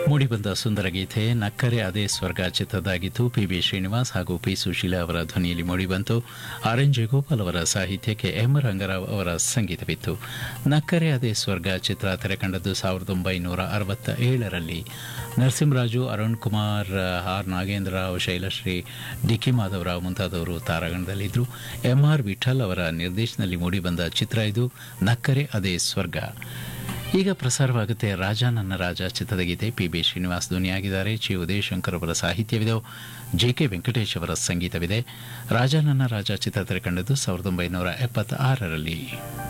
ಮೂಡಿಬಂದ ಸುಂದರ ಗೀತೆ ನಕ್ಕರೆ ಅದೇ ಸ್ವರ್ಗ ಚಿತ್ರದಾಗಿತ್ತು P B Srinivas ಹಾಗೂ ಪಿ ಸುಶೀಲಾ ಅವರ ಧ್ವನಿಯಲ್ಲಿ ಮೂಡಿಬಂತು ಆರ್ ಎನ್ ಜಯಗೋಪಾಲ್ ಅವರ ಸಾಹಿತ್ಯಕ್ಕೆ ಎಂ ರಂಗರಾವ್ ಅವರ ಸಂಗೀತವಿತ್ತು ನಕ್ಕರೆ ಅದೇ ಸ್ವರ್ಗ ಚಿತ್ರ ತೆರೆಕಂಡದ್ದು ಸಾವಿರದ ಒಂಬೈನೂರ ಅರವತ್ತ ಏಳರಲ್ಲಿ ನರಸಿಂಹರಾಜು ಅರುಣ್ ಕುಮಾರ್ ಆರ್ ನಾಗೇಂದ್ರರಾವ್ ಶೈಲಶ್ರೀ ಡಿಕ್ಕಿ ಮಾಧವರಾವ್ ಮುಂತಾದವರು ತಾರಾಗಣದಲ್ಲಿದ್ದರು ಎಂ ಆರ್ ವಿಠಲ್ ಅವರ ನಿರ್ದೇಶನದಲ್ಲಿ ಮೂಡಿಬಂದ ಚಿತ್ರ ಇದು ನಕ್ಕರೆ ಅದೇ ಸ್ವರ್ಗ ಈಗ ಪ್ರಸಾರವಾಗುತ್ತೆ ರಾಜ ನನ್ನ ರಾಜ ಚಿತ್ರದ ಗೀತೆ ಪಿ ಬಿ ಶ್ರೀನಿವಾಸ್ ಧ್ವನಿಯಾಗಿದ್ದಾರೆ ಚಿ ಉದಯಶಂಕರ್ ಅವರ ಸಾಹಿತ್ಯವಿದೆ ಜೆ ಕೆ ವೆಂಕಟೇಶ್ ಅವರ ಸಂಗೀತವಿದೆ ರಾಜ ನನ್ನ ರಾಜ ಚಿತ್ರ ತೆರೆಕಂಡದ್ದು ಸಾವಿರದ ಒಂಬೈನೂರ ಎಪ್ಪತ್ತ ಆರರಲ್ಲಿ